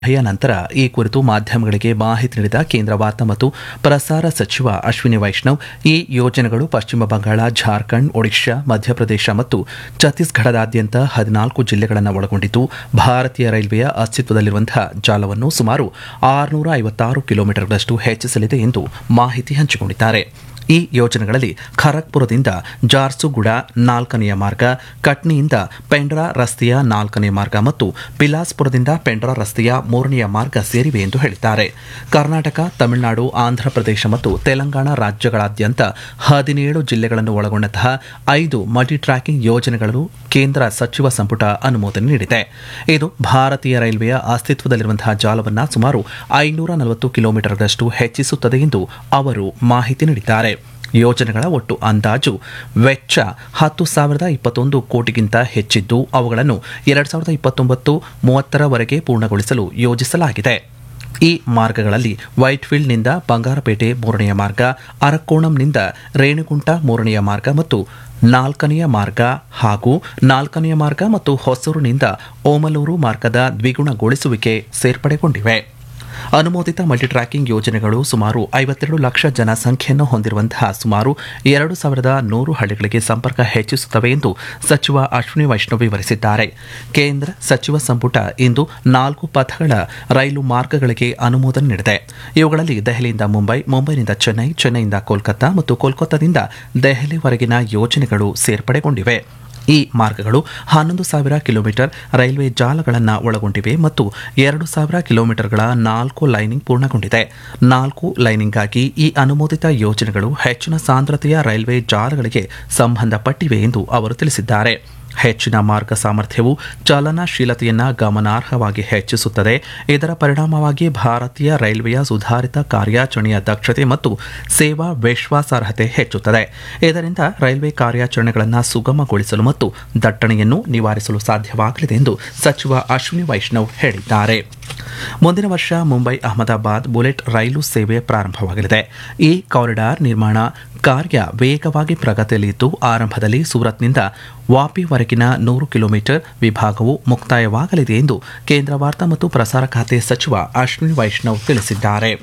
ಸಭೆಯ ನಂತರ ಈ ಕುರಿತು ಮಾಧ್ಯಮಗಳಿಗೆ ಮಾಹಿತಿ ನೀಡಿದ ಕೇಂದ್ರ ವಾರ್ತಾ ಮತ್ತು ಪ್ರಸಾರ ಸಚಿವ ಅಶ್ವಿನಿ ವೈಷ್ಣವ್ ಈ ಯೋಜನೆಗಳು ಪಶ್ಚಿಮ ಬಂಗಾಳ ಜಾರ್ಖಂಡ್ ಒಡಿಶಾ ಮಧ್ಯಪ್ರದೇಶ ಮತ್ತು ಛತ್ತೀಸ್ಗಢದಾದ್ಯಂತ ಹದಿನಾಲ್ಕು ಜಿಲ್ಲೆಗಳನ್ನು ಒಳಗೊಂಡಿದ್ದು ಭಾರತೀಯ ರೈಲ್ವೆಯ ಅಸ್ತಿತ್ವದಲ್ಲಿರುವಂತಹ ಜಾಲವನ್ನು ಸುಮಾರು ಆರುನೂರ ಐವತ್ತಾರು ಕಿಲೋಮೀಟರ್ಗಳಷ್ಟು ಹೆಚ್ಚಿಸಲಿದೆ ಎಂದು ಮಾಹಿತಿ ಹಂಚಿಕೊಂಡಿದ್ದಾರೆ ಈ ಯೋಜನೆಗಳಲ್ಲಿ ಖರಗ್ಪುರದಿಂದ ಜಾರ್ಸುಗುಡ ನಾಲ್ಕನೆಯ ಮಾರ್ಗ ಕಟ್ನಿಯಿಂದ ಪೆಂಡ್ರಾ ರಸ್ತೆಯ ನಾಲ್ಕನೇ ಮಾರ್ಗ ಮತ್ತು ಬಿಲಾಸ್ಪುರದಿಂದ ಪೆಂಡ್ರಾ ರಸ್ತೆಯ ಮೂರನೆಯ ಮಾರ್ಗ ಸೇರಿವೆ ಎಂದು ಹೇಳಿದ್ದಾರೆ ಕರ್ನಾಟಕ ತಮಿಳುನಾಡು ಆಂಧ್ರಪ್ರದೇಶ ಮತ್ತು ತೆಲಂಗಾಣ ರಾಜ್ಯಗಳಾದ್ಯಂತ ಹದಿನೇಳು ಜಿಲ್ಲೆಗಳನ್ನು ಒಳಗೊಂಡಂತಹ ಐದು ಮಲ್ಟಿ ಟ್ರ್ಯಾಕಿಂಗ್ ಯೋಜನೆಗಳು ಕೇಂದ್ರ ಸಚಿವ ಸಂಪುಟ ಅನುಮೋದನೆ ನೀಡಿದೆ ಇದು ಭಾರತೀಯ ರೈಲ್ವೆಯ ಅಸ್ತಿತ್ವದಲ್ಲಿರುವಂತಹ ಜಾಲವನ್ನು ಸುಮಾರು ಐನೂರ ನಲವತ್ತು ಕಿಲೋಮೀಟರ್ಗಳಷ್ಟು ಹೆಚ್ಚಿಸುತ್ತದೆ ಎಂದು ಅವರು ಮಾಹಿತಿ ನೀಡಿದ್ದಾರೆ ಯೋಜನೆಗಳ ಒಟ್ಟು ಅಂದಾಜು ವೆಚ್ಚ ಹತ್ತು ಸಾವಿರದ ಇಪ್ಪತ್ತೊಂದು ಕೋಟಿಗಿಂತ ಹೆಚ್ಚಿದ್ದು ಅವುಗಳನ್ನು ಎರಡು ಸಾವಿರದ ಇಪ್ಪತ್ತೊಂಬತ್ತು ಮೂವತ್ತರವರೆಗೆ ಪೂರ್ಣಗೊಳಿಸಲು ಯೋಜಿಸಲಾಗಿದೆ ಈ ಮಾರ್ಗಗಳಲ್ಲಿ ವೈಟ್ಫೀಲ್ಡ್ನಿಂದ ಬಂಗಾರಪೇಟೆ ಮೂರನೆಯ ಮಾರ್ಗ ಅರಕೋಣಂನಿಂದ ರೇಣುಗುಂಟ ಮೂರನೆಯ ಮಾರ್ಗ ಮತ್ತು ನಾಲ್ಕನೆಯ ಮಾರ್ಗ ಹಾಗೂ ನಾಲ್ಕನೆಯ ಮಾರ್ಗ ಮತ್ತು ಹೊಸೂರಿನಿಂದ ಓಮಲೂರು ಮಾರ್ಗದ ದ್ವಿಗುಣಗೊಳಿಸುವಿಕೆ ಸೇರ್ಪಡೆಗೊಂಡಿವೆ ಅನುಮೋದಿತ ಮಲ್ಟಿ ಟ್ರ್ಯಾಕಿಂಗ್ ಯೋಜನೆಗಳು ಸುಮಾರು ಐವತ್ತೆರಡು ಲಕ್ಷ ಜನಸಂಖ್ಯೆಯನ್ನು ಹೊಂದಿರುವಂತಹ ಸುಮಾರು ಎರಡು ಸಾವಿರದ ನೂರು ಹಳ್ಳಿಗಳಿಗೆ ಸಂಪರ್ಕ ಹೆಚ್ಚಿಸುತ್ತವೆ ಎಂದು ಸಚಿವ ಅಶ್ವಿನಿ ವೈಷ್ಣವ್ ವಿವರಿಸಿದ್ದಾರೆ ಕೇಂದ್ರ ಸಚಿವ ಸಂಪುಟ ಇಂದು ನಾಲ್ಕು ಪಥಗಳ ರೈಲು ಮಾರ್ಗಗಳಿಗೆ ಅನುಮೋದನೆ ನೀಡಿದೆ ಇವುಗಳಲ್ಲಿ ದೆಹಲಿಯಿಂದ ಮುಂಬೈ ಮುಂಬೈನಿಂದ ಚೆನ್ನೈ ಚೆನ್ನೈಯಿಂದ ಕೋಲ್ಕತ್ತಾ ಮತ್ತು ಕೋಲ್ಕತ್ತಾದಿಂದ ದೆಹಲಿವರೆಗಿನ ಯೋಜನೆಗಳು ಸೇರ್ಪಡೆಗೊಂಡಿವೆ ಈ ಮಾರ್ಗಗಳು ಹನ್ನೊಂದು ಸಾವಿರ ಕಿಲೋಮೀಟರ್ ರೈಲ್ವೆ ಜಾಲಗಳನ್ನು ಒಳಗೊಂಡಿವೆ ಮತ್ತು ಎರಡು ಸಾವಿರ ಕಿಲೋಮೀಟರ್ಗಳ ನಾಲ್ಕು ಲೈನಿಂಗ್ ಪೂರ್ಣಗೊಂಡಿದೆ ನಾಲ್ಕು ಲೈನಿಂಗ್ಗಾಗಿ ಈ ಅನುಮೋದಿತ ಯೋಜನೆಗಳು ಹೆಚ್ಚಿನ ಸಾಂದ್ರತೆಯ ರೈಲ್ವೆ ಜಾಲಗಳಿಗೆ ಸಂಬಂಧಪಟ್ಟಿವೆ ಎಂದು ಅವರು ತಿಳಿಸಿದ್ದಾರೆ ಹೆಚ್ಚಿನ ಮಾರ್ಗ ಸಾಮರ್ಥ್ಯವು ಚಲನಶೀಲತೆಯನ್ನು ಗಮನಾರ್ಹವಾಗಿ ಹೆಚ್ಚಿಸುತ್ತದೆ ಇದರ ಪರಿಣಾಮವಾಗಿ ಭಾರತೀಯ ರೈಲ್ವೆಯ ಸುಧಾರಿತ ಕಾರ್ಯಾಚರಣೆಯ ದಕ್ಷತೆ ಮತ್ತು ಸೇವಾ ವಿಶ್ವಾಸಾರ್ಹತೆ ಹೆಚ್ಚುತ್ತದೆ ಇದರಿಂದ ರೈಲ್ವೆ ಕಾರ್ಯಾಚರಣೆಗಳನ್ನು ಸುಗಮಗೊಳಿಸಲು ಮತ್ತು ದಟ್ಟಣೆಯನ್ನು ನಿವಾರಿಸಲು ಸಾಧ್ಯವಾಗಲಿದೆ ಎಂದು ಸಚಿವ ಅಶ್ವಿನಿ ವೈಷ್ಣವ್ ಹೇಳಿದ್ದಾರೆ ಮುಂದಿನ ವರ್ಷ ಮುಂಬೈ ಅಹಮದಾಬಾದ್ ಬುಲೆಟ್ ರೈಲು ಸೇವೆ ಪ್ರಾರಂಭವಾಗಲಿದೆ ಈ ಕಾರಿಡಾರ್ ನಿರ್ಮಾಣ ಕಾರ್ಯ ವೇಗವಾಗಿ ಪ್ರಗತಿಯಲ್ಲಿದ್ದು ಆರಂಭದಲ್ಲಿ ಸೂರತ್ನಿಂದ ವಾಪಿವರೆಗಿನ ನೂರು ಕಿಲೋಮೀಟರ್ ವಿಭಾಗವು ಮುಕ್ತಾಯವಾಗಲಿದೆ ಎಂದು ಕೇಂದ್ರ ವಾರ್ತಾ ಮತ್ತು ಪ್ರಸಾರ ಖಾತೆ ಸಚಿವ ಅಶ್ವಿನಿ ವೈಷ್ಣವ್ ತಿಳಿಸಿದ್ದಾರೆ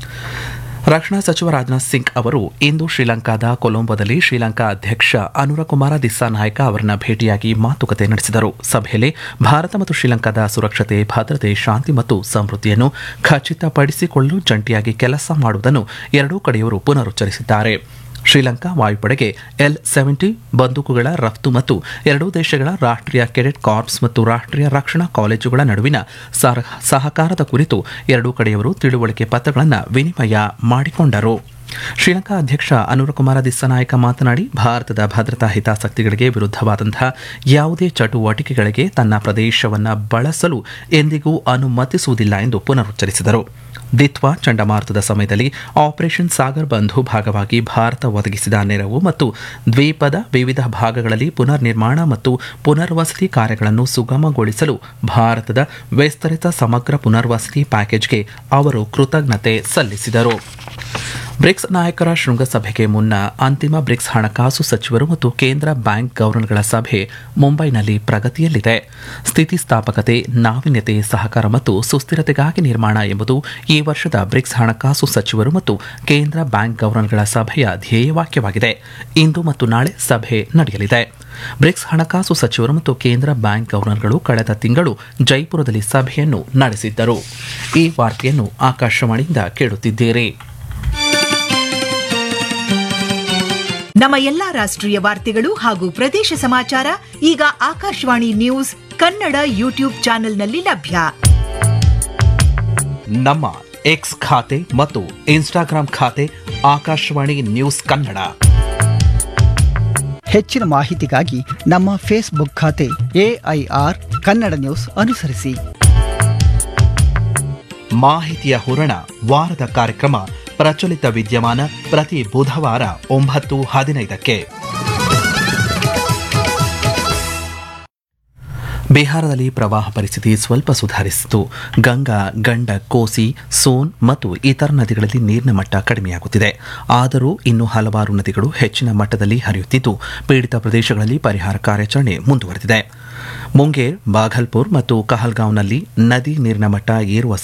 ರಕ್ಷಣಾ ಸಚಿವ ರಾಜನಾಥ್ ಸಿಂಗ್ ಅವರು ಇಂದು ಶ್ರೀಲಂಕಾದ ಕೊಲಂಬೋದಲ್ಲಿ ಶ್ರೀಲಂಕಾ ಅಧ್ಯಕ್ಷ ಅನುರಕುಮಾರ ದಿಸ್ಸಾನಾಯಕ ಅವರನ್ನ ಭೇಟಿಯಾಗಿ ಮಾತುಕತೆ ನಡೆಸಿದರು ಸಭೆಯಲ್ಲಿ ಭಾರತ ಮತ್ತು ಶ್ರೀಲಂಕಾದ ಸುರಕ್ಷತೆ ಭದ್ರತೆ ಶಾಂತಿ ಮತ್ತು ಸಮೃದ್ಧಿಯನ್ನು ಖಚಿತಪಡಿಸಿಕೊಳ್ಳಲು ಜಂಟಿಯಾಗಿ ಕೆಲಸ ಮಾಡುವುದನ್ನು ಎರಡೂ ಕಡೆಯವರು ಪುನರುಚ್ಚರಿಸಿದ್ದಾರೆ ಶ್ರೀಲಂಕಾ ವಾಯುಪಡೆಗೆ ಎಲ್ ಸೆವೆಂಟಿ ಬಂದೂಕುಗಳ ರಫ್ತು ಮತ್ತು ಎರಡೂ ದೇಶಗಳ ರಾಷ್ಟ್ರೀಯ ಕೆಡೆಟ್ ಕಾರ್ಪ್ಸ್ ಮತ್ತು ರಾಷ್ಟ್ರೀಯ ರಕ್ಷಣಾ ಕಾಲೇಜುಗಳ ನಡುವಿನ ಸಹಕಾರದ ಕುರಿತು ಎರಡೂ ಕಡೆಯವರು ತಿಳುವಳಿಕೆ ಪತ್ರಗಳನ್ನು ವಿನಿಮಯ ಮಾಡಿಕೊಂಡರು ಶ್ರೀಲಂಕಾ ಅಧ್ಯಕ್ಷ ಅನುರಕುಮಾರ ದಿಸ್ಸನಾಯಕ ಮಾತನಾಡಿ ಭಾರತದ ಭದ್ರತಾ ಹಿತಾಸಕ್ತಿಗಳಿಗೆ ವಿರುದ್ಧವಾದಂತಹ ಯಾವುದೇ ಚಟುವಟಿಕೆಗಳಿಗೆ ತನ್ನ ಪ್ರದೇಶವನ್ನು ಬಳಸಲು ಎಂದಿಗೂ ಅನುಮತಿಸುವುದಿಲ್ಲ ಎಂದು ಪುನರುಚ್ಚರಿಸಿದರು ದಿತ್ವಾ ಚಂಡಮಾರುತದ ಸಮಯದಲ್ಲಿ ಆಪರೇಷನ್ ಸಾಗರ್ ಬಂಧು ಭಾಗವಾಗಿ ಭಾರತ ಒದಗಿಸಿದ ನೆರವು ಮತ್ತು ದ್ವೀಪದ ವಿವಿಧ ಭಾಗಗಳಲ್ಲಿ ಪುನರ್ ನಿರ್ಮಾಣ ಮತ್ತು ಪುನರ್ವಸತಿ ಕಾರ್ಯಗಳನ್ನು ಸುಗಮಗೊಳಿಸಲು ಭಾರತದ ವಿಸ್ತರಿತ ಸಮಗ್ರ ಪುನರ್ವಸತಿ ಪ್ಯಾಕೇಜ್ಗೆ ಅವರು ಕೃತಜ್ಞತೆ ಸಲ್ಲಿಸಿದರು ಬ್ರಿಕ್ಸ್ ನಾಯಕರ ಶೃಂಗಸಭೆಗೆ ಮುನ್ನ ಅಂತಿಮ ಬ್ರಿಕ್ಸ್ ಹಣಕಾಸು ಸಚಿವರು ಮತ್ತು ಕೇಂದ್ರ ಬ್ಯಾಂಕ್ ಗವರ್ನರ್ಗಳ ಸಭೆ ಮುಂಬೈನಲ್ಲಿ ಪ್ರಗತಿಯಲ್ಲಿದೆ ಸ್ಥಿತಿಸ್ಥಾಪಕತೆ ನಾವೀನ್ಯತೆ ಸಹಕಾರ ಮತ್ತು ಸುಸ್ಥಿರತೆಗಾಗಿ ನಿರ್ಮಾಣ ಎಂಬುದು ಈ ವರ್ಷದ ಬ್ರಿಕ್ಸ್ ಹಣಕಾಸು ಸಚಿವರು ಮತ್ತು ಕೇಂದ್ರ ಬ್ಯಾಂಕ್ ಗವರ್ನರ್ಗಳ ಸಭೆಯ ಧ್ಯೇಯವಾಕ್ಯವಾಗಿದೆ ಇಂದು ಮತ್ತು ನಾಳೆ ಸಭೆ ನಡೆಯಲಿದೆ ಬ್ರಿಕ್ಸ್ ಹಣಕಾಸು ಸಚಿವರು ಮತ್ತು ಕೇಂದ್ರ ಬ್ಯಾಂಕ್ ಗವರ್ನರ್ಗಳು ಕಳೆದ ತಿಂಗಳು ಜೈಪುರದಲ್ಲಿ ಸಭೆಯನ್ನು ನಡೆಸಿದ್ದರು ಈ ವಾರ್ತೆಯನ್ನು ಆಕಾಶವಾಣಿಯಿಂದ ಕೇಳುತ್ತಿದ್ದೀರಿ ನಮ್ಮ ಎಲ್ಲಾ ರಾಷ್ಟ್ರೀಯ ವಾರ್ತೆಗಳು ಹಾಗೂ ಪ್ರದೇಶ ಸಮಾಚಾರ ಈಗ ಆಕಾಶವಾಣಿ ನ್ಯೂಸ್ ಕನ್ನಡ ಯೂಟ್ಯೂಬ್ ಚಾನೆಲ್ನಲ್ಲಿ ಲಭ್ಯ ನಮ್ಮ ಎಕ್ಸ್ ಖಾತೆ ಮತ್ತು ಇನ್ಸ್ಟಾಗ್ರಾಂ ಖಾತೆ ಆಕಾಶವಾಣಿ ನ್ಯೂಸ್ ಕನ್ನಡ ಹೆಚ್ಚಿನ ಮಾಹಿತಿಗಾಗಿ ನಮ್ಮ ಫೇಸ್ಬುಕ್ ಖಾತೆ ಎಐಆರ್ ಕನ್ನಡ ನ್ಯೂಸ್ ಅನುಸರಿಸಿ ಮಾಹಿತಿಯ ಹೂರಣ ವಾರದ ಕಾರ್ಯಕ್ರಮ ಪ್ರಚಲಿತ ವಿದ್ಯಮಾನ ಪ್ರತಿ ಬುಧವಾರ ಒಂಬತ್ತು ಹದಿನೈದಕ್ಕೆ ಬಿಹಾರದಲ್ಲಿ ಪ್ರವಾಹ ಪರಿಸ್ಥಿತಿ ಸ್ವಲ್ಪ ಸುಧಾರಿಸಿತು ಗಂಗಾ ಗಂಡಕ್ ಕೋಸಿ ಸೋನ್ ಮತ್ತು ಇತರ ನದಿಗಳಲ್ಲಿ ನೀರಿನ ಮಟ್ಟ ಕಡಿಮೆಯಾಗುತ್ತಿದೆ ಆದರೂ ಇನ್ನೂ ಹಲವಾರು ನದಿಗಳು ಹೆಚ್ಚಿನ ಮಟ್ಟದಲ್ಲಿ ಹರಿಯುತ್ತಿದ್ದು ಪೀಡಿತ ಪ್ರದೇಶಗಳಲ್ಲಿ ಪರಿಹಾರ ಕಾರ್ಯಾಚರಣೆ ಮುಂದುವರೆದಿದೆ ಮುಂಗೇರ್ ಬಾಘಲ್ಪುರ್ ಮತ್ತು ಕಹಲ್ಗಾಂವ್ನಲ್ಲಿ ನದಿ ನೀರಿನ ಮಟ್ಟ ಏರುವ